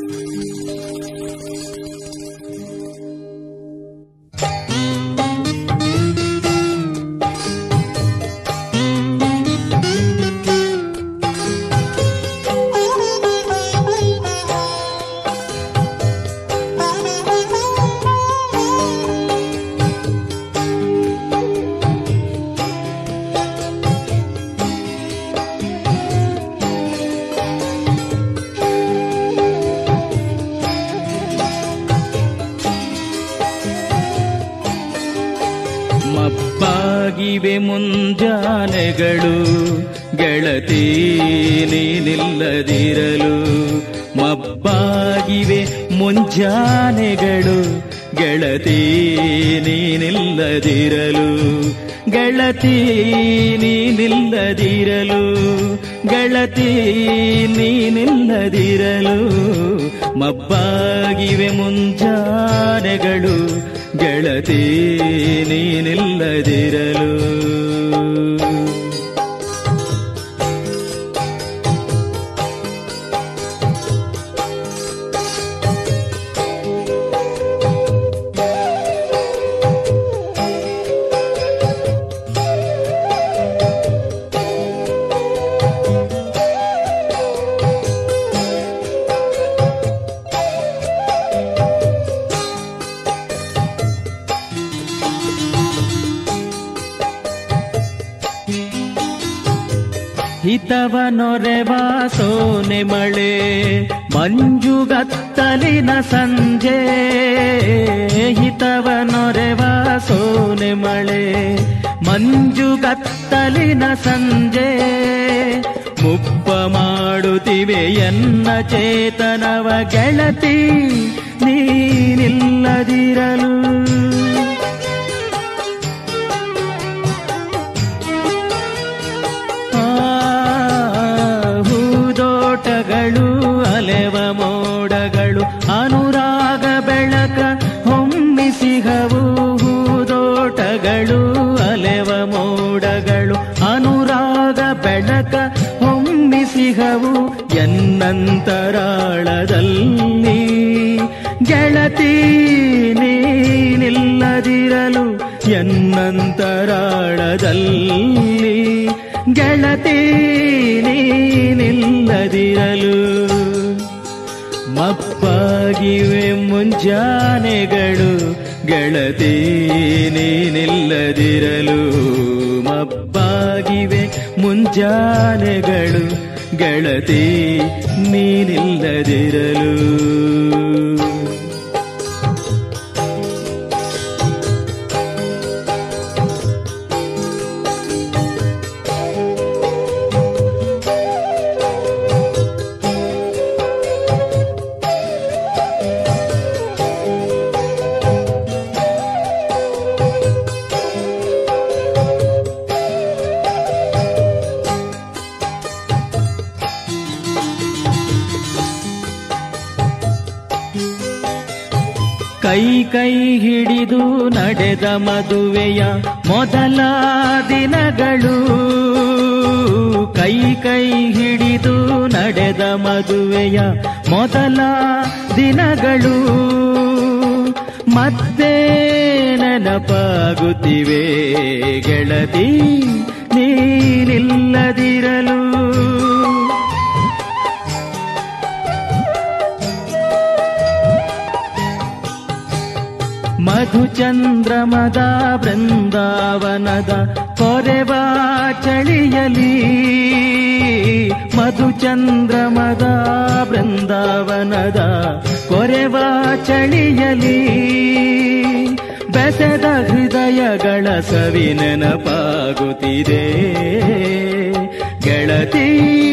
ಮಬ್ಬಾಗಿವೆ ಮುಂಜಾನೆಗಳು ಗೆಳತಿ ನೀನಿಲ್ಲದಿರಲು ಮಬ್ಬಾಗಿವೆ ಮುಂಜಾನೆಗಳು ಗೆಳತಿ ನೀನಿಲ್ಲದಿರಲು ಗೆಳತಿ ನೀನಿಲ್ಲದಿರಲು ಗೆಳತಿ ನೀನಿಲ್ಲದಿರಲು ಮಬ್ಬಾಗಿವೆ ಮುಂಜಾನೆಗಳು ಗೆಳತಿ ನೀನಿಲ್ಲದಿರಲು ಹಿತವ ನೊರೆವ ಸೋನೆ ಮಳೆ ಮಂಜುಗತ್ತಲಿನ ಸಂಜೆ ಹಿತವ ನೊರೆವ ಸೋನೆ ಮಳೆ ಮಂಜುಗತ್ತಲಿನ ಸಂಜೆ ಮುಪ್ಪ ಮಾಡುತ್ತಿವೆ ಎನ್ನ ಚೇತನವ ಗೆಳತಿ ನೀನಿಲ್ಲದಿರಲು ಆ, ಹೂದೋಟಗಳು ಅಲೆವ ಮೋಡಗಳು ಅನುರಾಗ ಬೆಳಕ ಹೊಮ್ಮಿಸಿಹವು ಹೂದೋಟಗಳು ಅಲೆವ ಮೋಡಗಳು ಅನುರಾಗ ಬೆಳಕ ಹೊಮ್ಮಿಸಿಹವು ಎನ್ನಂತರಾಳದಲ್ಲಿ ಗೆಳತಿ ನೀನಿಲ್ಲದಿರಲು ಎನ್ನಂತರಾಳದಲ್ಲಿ ಗೆಳತಿ ನೀನಿಲ್ಲದಿರಲು ಮಪ್ಪಾಗಿವೆ ಮುಂಜಾನೆಗಳು ಗೆಳತಿ ನೀನಿಲ್ಲದಿರಲು ಮಬ್ಬಾಗಿವೆ ಮುಂಜಾನೆಗಳು ಗೆಳತಿ ನೀನಿಲ್ಲದಿರಲು ಕೈ ಕೈ ಹಿಡಿದು ನಡೆದ ಮದುವೆಯ ಮೊದಲ ದಿನಗಳು ಕೈ ಕೈ ಹಿಡಿದು ನಡೆದ ಮದುವೆಯ ಮೊದಲ ದಿನಗಳು ಮತ್ತೆ ನೆನಪಾಗುತ್ತಿವೆ ಗೆಳತಿ ನೀನಿಲ್ಲದಿರಲು ಮಧುಚಂದ್ರಮದ ಬೃಂದಾವನದ ಕೊರೆವ ಚಳಿಯಲಿ ಮಧುಚಂದ್ರಮದ ಬೃಂದಾವನದ ಕೊರೆವ ಚಳಿಯಲಿ ಬೆಸೆದ ಹೃದಯಗಳ ಸವಿ ನೆನಪಾಗುತ್ತಿದೆ ಗೆಳತಿ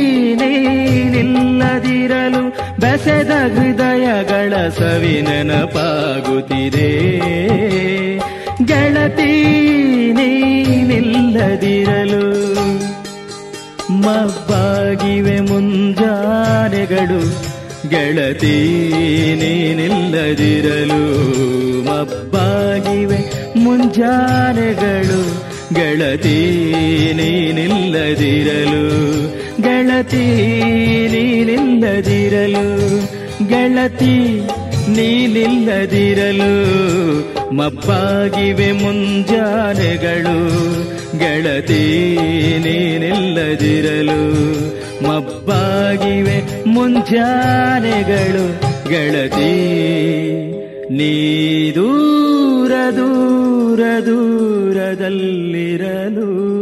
ನೀನಿಲ್ಲದಿರಲು ಬೆಸೆದ ಹೃದಯಗಳ ಸವಿ ನೆನಪಾಗುತ್ತಿದೆ ಗೆಳತಿ ನೀನಿಲ್ಲದಿರಲು ಮಬ್ಬಾಗಿವೆ ಮುಂಜಾನೆಗಳು ಗೆಳತಿ ನೀನಿಲ್ಲದಿರಲು ಮಬ್ಬಾಗಿವೆ ಮುಂಜಾನೆಗಳು ಗೆಳತಿ ನೀನಿಲ್ಲದಿರಲು ಗೆಳತಿ ನೀನಿಲ್ಲದಿರಲು ಗೆಳತಿ ನೀನಿಲ್ಲದಿರಲು ಮಬ್ಬಾಗಿವೆ ಮುಂಜಾನೆಗಳು ಗೆಳತಿ ನೀನಿಲ್ಲದಿರಲು ಮಬ್ಬಾಗಿವೆ ಮುಂಜಾನೆಗಳು ಗೆಳತಿ ನೀ ದೂರ ದೂರ ದೂರದಲ್ಲಿರಲು